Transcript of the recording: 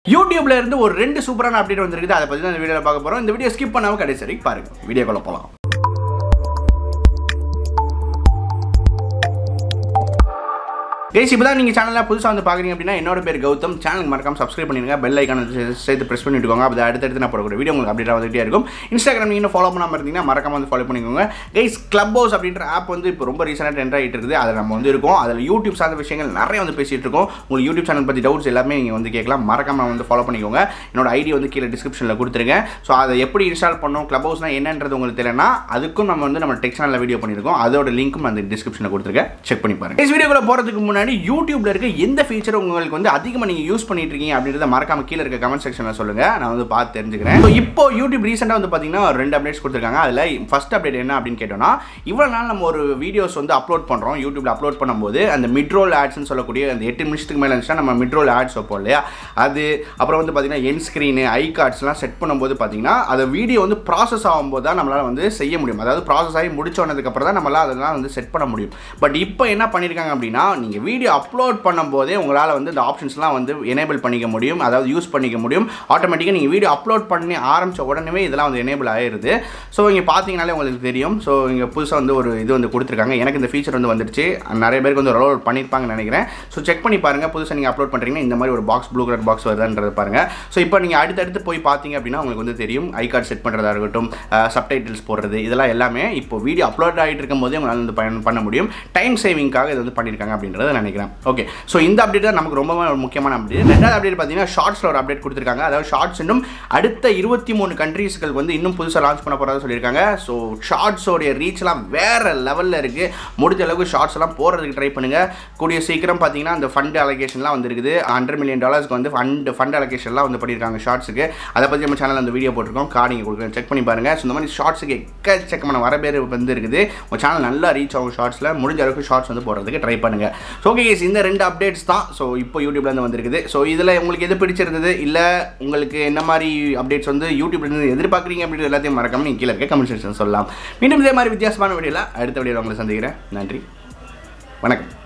யூடியூப்ல இருந்து ஒரு ரெண்டு சூப்பரான அப்டேட் வந்திருக்குது அதை பற்றி தான் இந்த வீடியோவில் பார்க்க போகிறோம் இந்த வீடியோ ஸ்கிப் பண்ணாமல் கடைசி வரைக்கும் பாருங்க வீடியோக்குள்ள போகலாம் கேஸ் இப்போ தான் நீங்கள் சேனலில் புதுசாக வந்து பார்க்குறீங்க அப்படின்னா என்னோட பேர் கௌதம் சேனலுக்கு மறக்காம சப்ஸ்கிரைப் பண்ணிடுங்க பெல் ஐக்கான சேர்த்து ப்ரெஸ் பண்ணிட்டுக்கோங்க அப்போ அடுத்தடுத்து நான் போடக்கூடிய வீடியோ உங்களுக்கு அப்டேட் வந்துகிட்டே இருக்கும் இன்ஸ்டாகிராம் நீங்கள் ஃபாலோ பண்ணாமல் இருந்தீங்கன்னா மறக்காம வந்து ஃபாலோ பண்ணிக்கோங்க கைஸ் கிளப் ஹவுஸ் அப்படின்ற ஆப் வந்து இப்போ ரொம்ப ரீசெண்டாக ட்ரெண்ட் ஆகிட்டு இருக்குது அதில் நம்ம வந்து இருக்கோம் அதில் யூடியூப் சார்ந்த விஷயங்கள் நிறைய வந்து பேசிகிட்டு இருக்கோம் உங்களுக்கு யூடியூப் சேனல் பற்றி டவுட்ஸ் எல்லாமே நீங்கள் வந்து கேட்கலாம் மறக்காம வந்து ஃபாலோ பண்ணிக்கோங்க என்னோட ஐடி வந்து கீழே டிஸ்கிரிப்ஷனில் கொடுத்துருங்க ஸோ அதை எப்படி இன்ஸ்டால் பண்ணோம் கிளப் ஹவுஸ்னால் என்னன்றது உங்களுக்கு தெரியலனா அதுக்கும் நம்ம வந்து நம்ம டெக் சேனலில் வீடியோ பண்ணியிருக்கோம் அதோட லிங்க்கும் அந்த டிஸ்கிரிப்ஷனில் கொடுத்துருக்கேன் செக் பண்ணி பாருங்க இந்த வீடியோக்குள்ள போகிறதுக்கு முன்னாடி யூடியூப்ல இருக்க எந்த ஃபீச்சர் உங்களுக்கு வந்து அதிகமாக நீங்கள் யூஸ் பண்ணிட்டு இருக்கீங்க அப்படின்றத மறக்காம கீழே இருக்க கமெண்ட் செக்ஷனில் சொல்லுங்க நான் வந்து பார்த்து தெரிஞ்சுக்கிறேன் So, இப்போ யூடியூப் ரீசெண்டாக வந்து பார்த்தீங்கன்னா ஒரு ரெண்டு அப்டேட்ஸ் கொடுத்துருக்காங்க அதில் ஃபர்ஸ்ட் அப்டேட் என்ன அப்படின்னு கேட்டோம்னா இவ்வளோ நாள் நம்ம ஒரு வீடியோஸ் வந்து அப்லோட் பண்ணுறோம் யூடியூப்ல அப்லோட் பண்ணும்போது அந்த மிட்ரோல் ஆட்ஸ்னு சொல்லக்கூடிய அந்த எட்டு நிமிஷத்துக்கு மேலே இருந்துச்சுன்னா நம்ம மிட்ரோல் ஆட்ஸ் வைப்போம் இல்லையா அது அப்புறம் வந்து பார்த்தீங்கன்னா என் ஸ்க்ரீனு ஐ கார்ட்ஸ்லாம் செட் பண்ணும்போது பார்த்தீங்கன்னா அந்த வீடியோ வந்து ப்ராசஸ் ஆகும்போது தான் நம்மளால் வந்து செய்ய முடியும் அதாவது ப்ராசஸ் ஆகி முடிச்சோனதுக்கப்புறம் தான் நம்மளால் அதெல்லாம் வந்து செட் பண்ண முடியும் பட் இப்போ என்ன பண்ணியிருக்காங்க அப்படின்னா நீங்கள் வீடியோ அப்லோட் பண்ணும்போதே உங்களால் வந்து இந்த ஆப்ஷன்ஸ்லாம் வந்து எனேபிள் பண்ணிக்க முடியும் அதாவது யூஸ் பண்ணிக்க முடியும் ஆட்டோமேட்டிக்காக நீங்கள் வீடியோ அப்லோட் பண்ணி ஆரம்பித்த உடனே இதெல்லாம் வந்து எனேபிள் ஆயிடுது ஸோ இங்கே பார்த்தீங்கனாலே உங்களுக்கு தெரியும் ஸோ இங்கே புதுசாக வந்து ஒரு இது வந்து கொடுத்துருக்காங்க எனக்கு இந்த ஃபீச்சர் வந்து வந்துடுச்சு நிறைய பேருக்கு வந்து ரோல் பண்ணியிருப்பாங்கன்னு நினைக்கிறேன் ஸோ செக் பண்ணி பாருங்கள் புதுசாக நீங்கள் அப்லோட் பண்ணுறீங்கன்னா இந்த மாதிரி ஒரு பாக்ஸ் ப்ளூ கலர் பாக்ஸ் வருதான்றது பாருங்கள் ஸோ இப்போ நீங்கள் அடுத்தடுத்து போய் பார்த்தீங்க அப்படின்னா உங்களுக்கு வந்து தெரியும் ஐ கார்டு செட் பண்ணுறதா இருக்கட்டும் சப்டைட்டில்ஸ் போடுறது இதெல்லாம் எல்லாமே இப்போ வீடியோ அப்லோட் ஆகிட்டு இருக்கும் போதே உங்களால் வந்து பயன் பண்ண முடியும் டைம் சேவிங்காக இது வந்து பண்ணியிருக்காங்க அப்படின்றத நினைக்கிறேன் ஓகே ஸோ இந்த அப்டேட் தான் நமக்கு ரொம்ப ஒரு முக்கியமான அப்டேட் ரெண்டாவது அப்டேட் பார்த்தீங்கன்னா ஷார்ட்ஸில் ஒரு அப்டேட் கொடுத்துருக்காங்க அதாவது ஷார்ட்ஸ் இன்னும் அடுத்த இருபத்தி மூணு கண்ட்ரீஸ்கள் வந்து இன்னும் புதுசாக லான்ச் பண்ண போகிறதா சொல்லியிருக்காங்க ஸோ ஷார்ட்ஸோடைய ரீச்லாம் வேறு லெவலில் இருக்குது முடிஞ்ச அளவுக்கு ஷார்ட்ஸ் எல்லாம் போடுறதுக்கு ட்ரை பண்ணுங்கள் கூடிய சீக்கிரம் பார்த்தீங்கன்னா அந்த ஃபண்ட் அலோகேஷன்லாம் வந்துருக்குது ஹண்ட்ரட் மில்லியன் டாலர்ஸ்க்கு வந்து ஃபண்ட் ஃபண்ட் அலோகேஷன்லாம் வந்து பண்ணியிருக்காங்க ஷார்ட்ஸுக்கு அதை பற்றி நம்ம சேனல் அந்த வீடியோ போட்டிருக்கோம் கார்டு நீங்கள் கொடுக்குறேன் செக் பண்ணி பாருங்கள் ஸோ இந்த மாதிரி ஷார்ட்ஸுக்கு எக்கச்சக்கமான வர பேர் வந்து இருக்குது உங்கள் சேனல் நல்லா ரீச் ஆகும் ஷார்ட்ஸில் முடிஞ்ச அளவுக்கு ஷார்ட்ஸ் வந்து போடுறதுக்கு ட்ரை பண்ணுங்கள் ஸோ ஓகே கேஸ் இந்த ரெண்டு அப்டேட்ஸ் தான் ஸோ இப்போ யூடியூப்லேருந்து வந்திருக்குது ஸோ இதில் உங்களுக்கு எது பிடிச்சிருந்தது இல்லை உங்களுக்கு என்ன மாதிரி அப்டேட்ஸ் வந்து யூடியூப்லேருந்து எதிர்பார்க்குறீங்க அப்படின்றது எல்லாத்தையும் மறக்காம நீங்கள் கீழே இருக்க கமெண்ட் செக்ஷன் சொல்லலாம் மீண்டும் இதே மாதிரி வித்தியாசமான வீடியோவில் அடுத்த வீடியோவில் உங்களை சந்திக்கிறேன் நன்றி வணக்கம்